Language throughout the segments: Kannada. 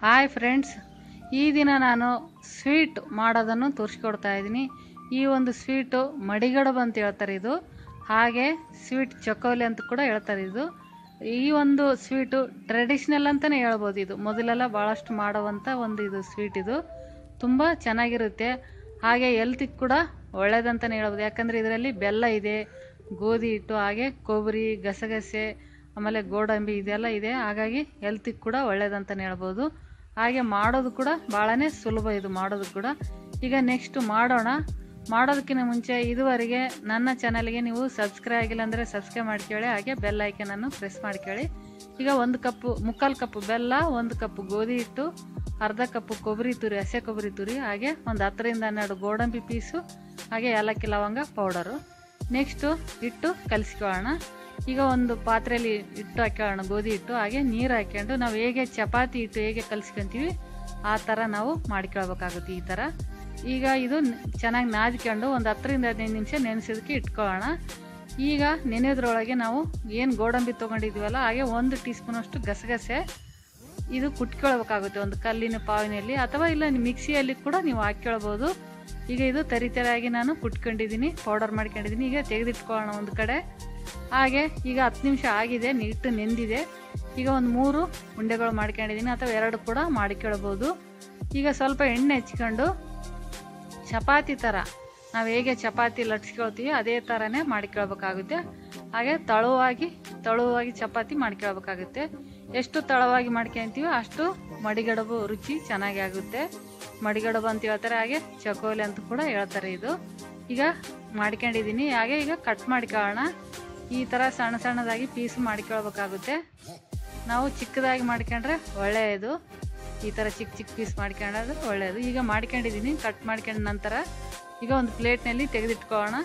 ಹಾಯ್ ಫ್ರೆಂಡ್ಸ್ ಈ ದಿನ ನಾನು ಸ್ವೀಟ್ ಮಾಡೋದನ್ನು ತೋರಿಸ್ಕೊಡ್ತಾ ಇದ್ದೀನಿ ಈ ಒಂದು ಸ್ವೀಟು ಮಡಿಗಡಬು ಅಂತ ಹೇಳ್ತಾರೆ ಇದು ಹಾಗೆ ಸ್ವೀಟ್ ಚಕೋಲಿ ಅಂತ ಕೂಡ ಹೇಳ್ತಾರೆ ಇದು ಈ ಒಂದು ಸ್ವೀಟು ಟ್ರೆಡಿಷ್ನಲ್ ಅಂತಲೇ ಹೇಳ್ಬೋದು ಇದು ಮೊದಲೆಲ್ಲ ಭಾಳಷ್ಟು ಮಾಡುವಂಥ ಒಂದು ಇದು ಸ್ವೀಟ್ ಇದು ತುಂಬ ಚೆನ್ನಾಗಿರುತ್ತೆ ಹಾಗೆ ಎಲ್ತಿಗೆ ಕೂಡ ಒಳ್ಳೇದಂತಲೇ ಹೇಳ್ಬೋದು ಯಾಕಂದರೆ ಇದರಲ್ಲಿ ಬೆಲ್ಲ ಇದೆ ಗೋಧಿ ಹಿಟ್ಟು ಹಾಗೆ ಕೊಬ್ಬರಿ ಗಸಗಸೆ ಆಮೇಲೆ ಗೋಡಂಬಿ ಇದೆಲ್ಲ ಇದೆ ಹಾಗಾಗಿ ಹೆಲ್ತಿಗೆ ಕೂಡ ಒಳ್ಳೇದಂತಲೇ ಹೇಳ್ಬೋದು ಹಾಗೆ ಮಾಡೋದು ಕೂಡ ಭಾಳನೇ ಸುಲಭ ಇದು ಮಾಡೋದು ಕೂಡ ಈಗ ನೆಕ್ಸ್ಟ್ ಮಾಡೋಣ ಮಾಡೋದಕ್ಕಿಂತ ಮುಂಚೆ ಇದುವರೆಗೆ ನನ್ನ ಚಾನಲ್ಗೆ ನೀವು ಸಬ್ಸ್ಕ್ರೈಬ್ ಆಗಿಲ್ಲ ಅಂದರೆ ಸಬ್ಸ್ಕ್ರೈಬ್ ಮಾಡ್ಕೊಳ್ಳಿ ಹಾಗೆ ಬೆಲ್ ಐಕನನ್ನು ಪ್ರೆಸ್ ಮಾಡ್ಕೊಳ್ಳಿ ಈಗ ಒಂದು ಕಪ್ಪು ಮುಕ್ಕಾಲು ಕಪ್ಪು ಬೆಲ್ಲ ಒಂದು ಕಪ್ಪು ಗೋಧಿ ಹಿಟ್ಟು ಅರ್ಧ ಕಪ್ಪು ಕೊಬ್ಬರಿ ತುರಿ ಹಸೆ ಕೊಬ್ಬರಿ ತುರಿ ಹಾಗೆ ಒಂದು ಹತ್ತರಿಂದ ಹನ್ನೆರಡು ಗೋಡಂಬಿ ಪೀಸು ಹಾಗೆ ಏಲಕ್ಕಿ ಲವಂಗ ಪೌಡರು ನೆಕ್ಸ್ಟು ಹಿಟ್ಟು ಕಲಿಸ್ಕೊಳ್ಳೋಣ ಈಗ ಒಂದು ಪಾತ್ರೆಯಲ್ಲಿ ಹಿಟ್ಟು ಹಾಕೊಳ್ಳೋಣ ಗೋಧಿ ಹಿಟ್ಟು ಹಾಗೆ ನೀರು ಹಾಕ್ಕೊಂಡು ನಾವು ಹೇಗೆ ಚಪಾತಿ ಹಿಟ್ಟು ಹೇಗೆ ಕಲಿಸ್ಕೊಂತೀವಿ ಆ ಥರ ನಾವು ಮಾಡ್ಕೊಳ್ಬೇಕಾಗುತ್ತೆ ಈ ಥರ ಈಗ ಇದು ಚೆನ್ನಾಗಿ ನಾದ್ಕೊಂಡು ಒಂದು ಹತ್ತರಿಂದ ಹದಿನೈದು ನಿಮಿಷ ನೆನೆಸೋದಕ್ಕೆ ಇಟ್ಕೊಳ್ಳೋಣ ಈಗ ನೆನೆಯೋದ್ರೊಳಗೆ ನಾವು ಏನು ಗೋಡಂಬಿ ತೊಗೊಂಡಿದ್ದೀವಲ್ಲ ಹಾಗೆ ಒಂದು ಟೀ ಸ್ಪೂನಷ್ಟು ಗಸಗಸೆ ಇದು ಕುಟ್ಕೊಳ್ಬೇಕಾಗುತ್ತೆ ಒಂದು ಕಲ್ಲಿನ ಪಾವಿನಲ್ಲಿ ಅಥವಾ ಇಲ್ಲ ಮಿಕ್ಸಿಯಲ್ಲಿ ಕೂಡ ನೀವು ಹಾಕ್ಕೊಳ್ಬೋದು ಈಗ ಇದು ತರಿತರಾಗಿ ನಾನು ಕುಟ್ಕೊಂಡಿದ್ದೀನಿ ಪೌಡರ್ ಮಾಡ್ಕೊಂಡಿದ್ದೀನಿ ಈಗ ತೆಗೆದಿಟ್ಕೊಳ್ಳೋಣ ಒಂದು ಕಡೆ ಹಾಗೆ ಈಗ ಹತ್ತು ನಿಮಿಷ ಆಗಿದೆ ಹಿಟ್ಟು ನೆಂದಿದೆ ಈಗ ಒಂದು ಮೂರು ಉಂಡೆಗಳು ಮಾಡ್ಕೊಂಡಿದ್ದೀನಿ ಅಥವಾ ಎರಡು ಕೂಡ ಮಾಡಿಕೊಳ್ಬೋದು ಈಗ ಸ್ವಲ್ಪ ಎಣ್ಣೆ ಹಚ್ಕೊಂಡು ಚಪಾತಿ ಥರ ನಾವು ಹೇಗೆ ಚಪಾತಿ ಲಟ್ಸ್ಕೊಳ್ತೀವಿ ಅದೇ ಥರನೇ ಮಾಡ್ಕೊಳ್ಬೇಕಾಗುತ್ತೆ ಹಾಗೆ ತಳುವಾಗಿ ತಳುವಾಗಿ ಚಪಾತಿ ಮಾಡ್ಕೊಳ್ಬೇಕಾಗುತ್ತೆ ಎಷ್ಟು ತಳವಾಗಿ ಮಾಡ್ಕೊತೀವಿ ಅಷ್ಟು ಮಡಿಗಡಬು ರುಚಿ ಚೆನ್ನಾಗಿ ಆಗುತ್ತೆ ಮಡಿಗಡಬು ಅಂತ ಹೇಳ್ತಾರೆ ಹಾಗೆ ಚಕೋಲಿ ಅಂತ ಕೂಡ ಹೇಳ್ತಾರೆ ಇದು ಈಗ ಮಾಡ್ಕೊಂಡಿದ್ದೀನಿ ಹಾಗೆ ಈಗ ಕಟ್ ಮಾಡ್ಕೊಳ್ಳೋಣ ಈ ಥರ ಸಣ್ಣ ಸಣ್ಣದಾಗಿ ಪೀಸ್ ಮಾಡ್ಕೊಳ್ಬೇಕಾಗುತ್ತೆ ನಾವು ಚಿಕ್ಕದಾಗಿ ಮಾಡ್ಕೊಂಡ್ರೆ ಒಳ್ಳೆಯದು ಈ ಥರ ಚಿಕ್ಕ ಚಿಕ್ಕ ಪೀಸ್ ಮಾಡ್ಕೊಂಡ್ರೆ ಒಳ್ಳೆಯದು ಈಗ ಮಾಡ್ಕೊಂಡಿದ್ದೀನಿ ಕಟ್ ಮಾಡ್ಕೊಂಡ ನಂತರ ಈಗ ಒಂದು ಪ್ಲೇಟ್ನಲ್ಲಿ ತೆಗೆದಿಟ್ಕೊಳ್ಳೋಣ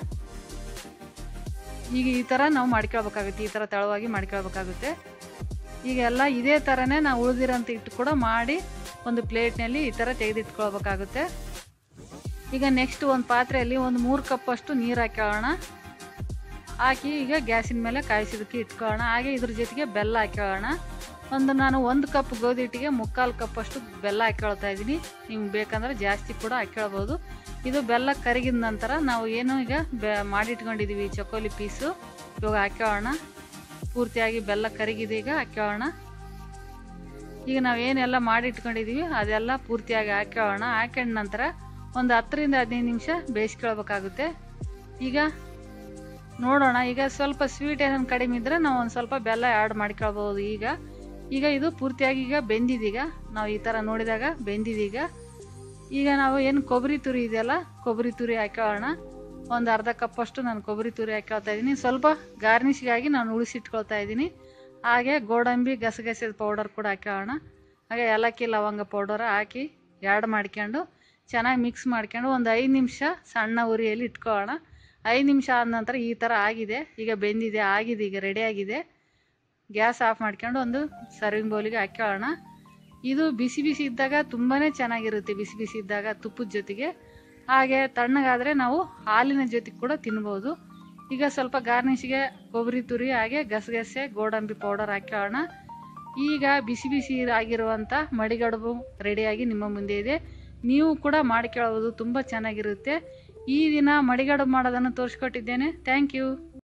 ಈಗ ಈ ಥರ ನಾವು ಮಾಡ್ಕೊಳ್ಬೇಕಾಗುತ್ತೆ ಈ ಥರ ತೆಳುವಾಗಿ ಮಾಡ್ಕೊಳ್ಬೇಕಾಗುತ್ತೆ ಈಗ ಎಲ್ಲ ಇದೇ ಥರನೇ ನಾವು ಉಳಿದಿರೋಂಥ ಹಿಟ್ಟು ಕೂಡ ಮಾಡಿ ಒಂದು ಪ್ಲೇಟ್ನಲ್ಲಿ ಈ ಥರ ತೆಗೆದಿಟ್ಕೊಳ್ಬೇಕಾಗುತ್ತೆ ಈಗ ನೆಕ್ಸ್ಟ್ ಒಂದು ಪಾತ್ರೆಯಲ್ಲಿ ಒಂದು ಮೂರು ಕಪ್ಪಷ್ಟು ನೀರು ಹಾಕೊಳ್ಳೋಣ ಹಾಕಿ ಈಗ ಗ್ಯಾಸಿನ ಮೇಲೆ ಕಾಯಿಸೋದಕ್ಕೆ ಇಟ್ಕೊಳ್ಳೋಣ ಹಾಗೆ ಇದ್ರ ಜೊತೆಗೆ ಬೆಲ್ಲ ಹಾಕೊಳ್ಳೋಣ ಒಂದು ನಾನು ಒಂದು ಕಪ್ ಗೋಧಿ ಹಿಟ್ಟಿಗೆ ಮುಕ್ಕಾಲು ಕಪ್ಪಷ್ಟು ಬೆಲ್ಲ ಹಾಕ್ಕೊಳ್ತಾ ಇದ್ದೀನಿ ನಿಮ್ಗೆ ಬೇಕಂದ್ರೆ ಜಾಸ್ತಿ ಕೂಡ ಹಾಕ್ಕೊಳ್ಬೋದು ಇದು ಬೆಲ್ಲ ಕರಗಿದ ನಂತರ ನಾವು ಏನು ಈಗ ಬೆ ಮಾಡಿಟ್ಕೊಂಡಿದ್ದೀವಿ ಚಕೋಲಿ ಪೀಸು ಇವಾಗ ಹಾಕ್ಕೊಳ್ಳೋಣ ಪೂರ್ತಿಯಾಗಿ ಬೆಲ್ಲ ಕರಗಿದೆ ಈಗ ಹಾಕ್ಕೊಳ್ಳೋಣ ಈಗ ನಾವು ಏನೆಲ್ಲ ಮಾಡಿಟ್ಕೊಂಡಿದ್ದೀವಿ ಅದೆಲ್ಲ ಪೂರ್ತಿಯಾಗಿ ಹಾಕ್ಕೊಳ್ಳೋಣ ಹಾಕೊಂಡ ನಂತರ ಒಂದು ಹತ್ತರಿಂದ ಹದಿನೈದು ನಿಮಿಷ ಬೇಯಿಸ್ಕೊಳ್ಬೇಕಾಗುತ್ತೆ ಈಗ ನೋಡೋಣ ಈಗ ಸ್ವಲ್ಪ ಸ್ವೀಟ್ ಏನೇನು ಕಡಿಮೆ ಇದ್ದರೆ ನಾವು ಒಂದು ಸ್ವಲ್ಪ ಬೆಲ್ಲ ಆ್ಯಡ್ ಮಾಡ್ಕೊಳ್ಬೋದು ಈಗ ಈಗ ಇದು ಪೂರ್ತಿಯಾಗಿ ಈಗ ಬೆಂದಿದೀಗ ನಾವು ಈ ಥರ ನೋಡಿದಾಗ ಬೆಂದಿದೀಗ ಈಗ ನಾವು ಏನು ಕೊಬ್ಬರಿ ತುರಿ ಇದೆಯಲ್ಲ ಕೊಬ್ಬರಿ ತುರಿ ಹಾಕೊಳ್ಳೋಣ ಒಂದು ಅರ್ಧ ಕಪ್ಪಷ್ಟು ನಾನು ಕೊಬ್ಬರಿ ತುರಿ ಹಾಕೊಳ್ತಾ ಇದ್ದೀನಿ ಸ್ವಲ್ಪ ಗಾರ್ನಿಷ್ಗಾಗಿ ನಾನು ಉಳಿಸಿಟ್ಕೊಳ್ತಾ ಇದ್ದೀನಿ ಹಾಗೆ ಗೋಡಂಬಿ ಗಸಗಸೆ ಪೌಡರ್ ಕೂಡ ಹಾಕೊಳ್ಳೋಣ ಹಾಗೆ ಏಲಕ್ಕಿ ಲವಂಗ ಪೌಡರ್ ಹಾಕಿ ಆ್ಯಡ್ ಮಾಡ್ಕೊಂಡು ಚೆನ್ನಾಗಿ ಮಿಕ್ಸ್ ಮಾಡ್ಕೊಂಡು ಒಂದು ಐದು ನಿಮಿಷ ಸಣ್ಣ ಉರಿಯಲ್ಲಿ ಇಟ್ಕೊಳ್ಳೋಣ ಐದು ನಿಮಿಷ ಆದ ನಂತರ ಈ ಥರ ಆಗಿದೆ ಈಗ ಬೆಂದಿದೆ ಆಗಿದೆ ಈಗ ರೆಡಿ ಆಗಿದೆ ಗ್ಯಾಸ್ ಆಫ್ ಮಾಡ್ಕೊಂಡು ಒಂದು ಸರ್ವಿಂಗ್ ಬೌಲಿಗೆ ಹಾಕೊಳ್ಳೋಣ ಇದು ಬಿಸಿ ಬಿಸಿ ಇದ್ದಾಗ ತುಂಬಾ ಚೆನ್ನಾಗಿರುತ್ತೆ ಬಿಸಿ ಬಿಸಿ ಇದ್ದಾಗ ತುಪ್ಪದ ಜೊತೆಗೆ ಹಾಗೆ ತಣ್ಣಗಾದರೆ ನಾವು ಹಾಲಿನ ಜೊತೆಗೆ ಕೂಡ ತಿನ್ಬೋದು ಈಗ ಸ್ವಲ್ಪ ಗಾರ್ನಿಷ್ಗೆ ಕೊಬ್ಬರಿ ತುರಿ ಹಾಗೆ ಗಸಗಸೆ ಗೋಡಂಬಿ ಪೌಡರ್ ಹಾಕೊಳ್ಳೋಣ ಈಗ ಬಿಸಿ ಬಿಸಿ ಆಗಿರುವಂಥ ಮಡಿಗಡುಬು ರೆಡಿಯಾಗಿ ನಿಮ್ಮ ಮುಂದೆ ಇದೆ ನೀವು ಕೂಡ ಮಾಡ್ಕೊಳ್ಳೋದು ತುಂಬ ಚೆನ್ನಾಗಿರುತ್ತೆ ಈ ದಿನ ಮಡಿಗಡುಬು ಮಾಡೋದನ್ನು ತೋರಿಸ್ಕೊಟ್ಟಿದ್ದೇನೆ ಥ್ಯಾಂಕ್ ಯು